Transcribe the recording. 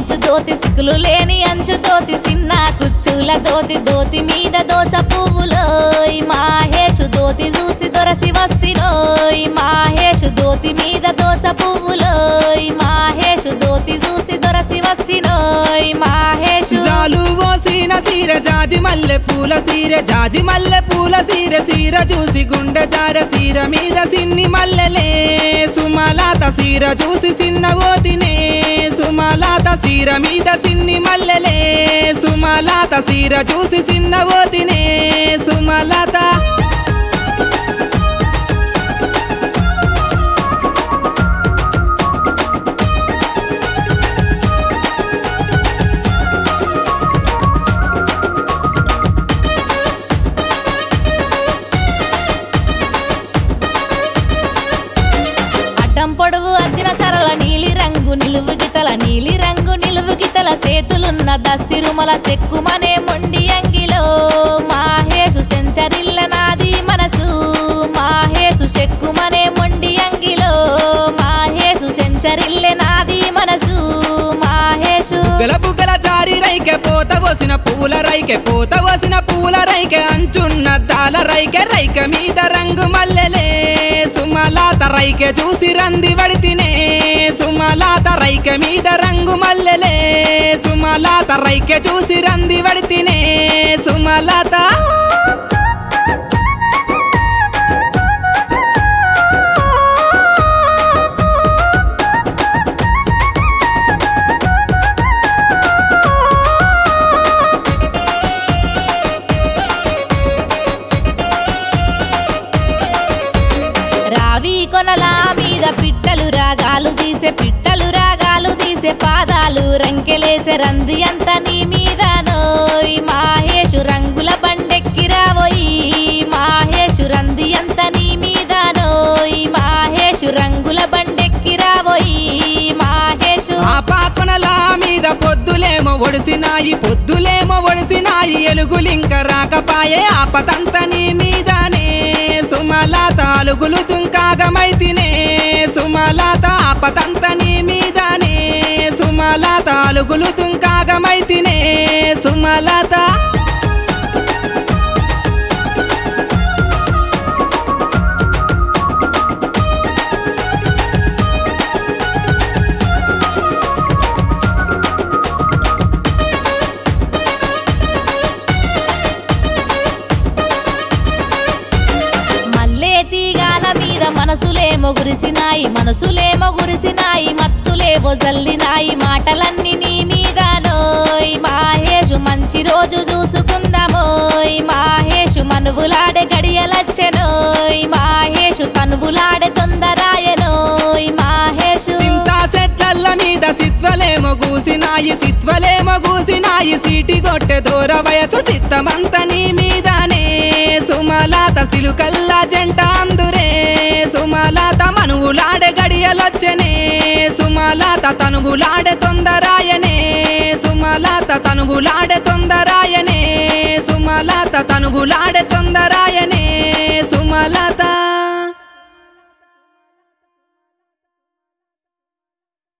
అంచు దోతి సిక్కులు లేని అంచు దోతి సిన్న కుచ్చుల దోతి దోతి మీద దోస పువ్వులోయ్ మాహేషు దోతి చూసి దొరసి వస్తినోయ్ మాహేషు దోతి మీద దోస పువ్వులోయ్ మాహేషు దోతి చూసి దొరసి వస్తినోయ్ మాహేషు జాలు ఓసిన సీర జాజి మల్లె పూల సీర జాజి మల్లె పూల సీర సీర చూసి గుండె జార సీర మీద సిన్ని మల్లెలే సుమలాత సీర చూసి చిన్న ఓతినే సుమలాత సీర మీద సిన్ని మల్లెలే సుమలాత సీర చూసి చిన్న ఓతినే సుమలాత అడ్డం పొడవు అద్దిన సరళ నీలి రంగు నిలువు గితల నీలి రంగు నిలువు గితల సేతులున్న దస్తిరుమల సెక్కుమనే మొండి అంగిలో మాహేషు సెంచరిల్ల నాది మనసు మాహేషు సెక్కుమనే మొండి అంగిలో మాహేషు సెంచరిల్లె నాది మనసు మాహేషు బుగ్గల బుగ్గల జారి రైకె పోత వసిన పూల రైకె పోత వసిన పూల రైకె అంచున్న దాల రైకె రైకె మీద రంగు మల్లెలే సుమలాత రైకె చూసి రంది వడితినే సుమలాత రైకె మీద రంగు మల్లెలే సుమలాత రైకె చూసి రంది వడితినే సుమలాత రావి కొనల మీద పిట్టలు రాగాలు తీసే పిట్టలు రాగాలు తీసే పాదాలు రంకెలేసే రంది అంత నీ మీద నోయ్ మాహేషు రంగుల బండెక్కి రావోయి మాహేషు రంది అంత నీ మీద నోయ్ మాహేషు రంగుల బండెక్కి రావోయి మాహేషు ఆ పాపనల మీద పొద్దులేమో ఒడిసినాయి పొద్దులేమో ఒడిసినాయి ఎలుగులింక రాకపాయే ఆపతంత నీ మీదనే సుమలాత అలుగులు దుంకాగమైతినే సుమలాత ఆపతంత నీ మీదనే సుమలాత అలుగులు దుంకాగమైతినే సుమలాత మల్లే తీగాల మీద మనసులేమో గురిసినాయి మనసులేమో గురిసినాయి మత్తులేవో జల్లినాయి మాటలన్నీ నీ మీద నోయ్ మాహేషు మంచి రోజు చూసుకుందామోయ్ మాహేషు మనువులాడే గడియలచ్చెనోయ్ మాహేషు తనువులాడే తొందరాయనోయ్ మాహేషు సింతా సెట్లల్ల మీద సిత్వలేమో గూసినాయి సిత్వలేమో గూసినాయి సీటి గొట్టె దూర వయసు సిత్తమంత నీ మీదనే సుమలాత సిలుకల్లా జంట అందురే సుమలాత మనువులాడే గడియలొచ్చనే సుమలాత తనుగులాడే తొందరాయనే సుమలాత తనుగులాడే తొందరాయనే సుమలాత తనుగులాడే తొందర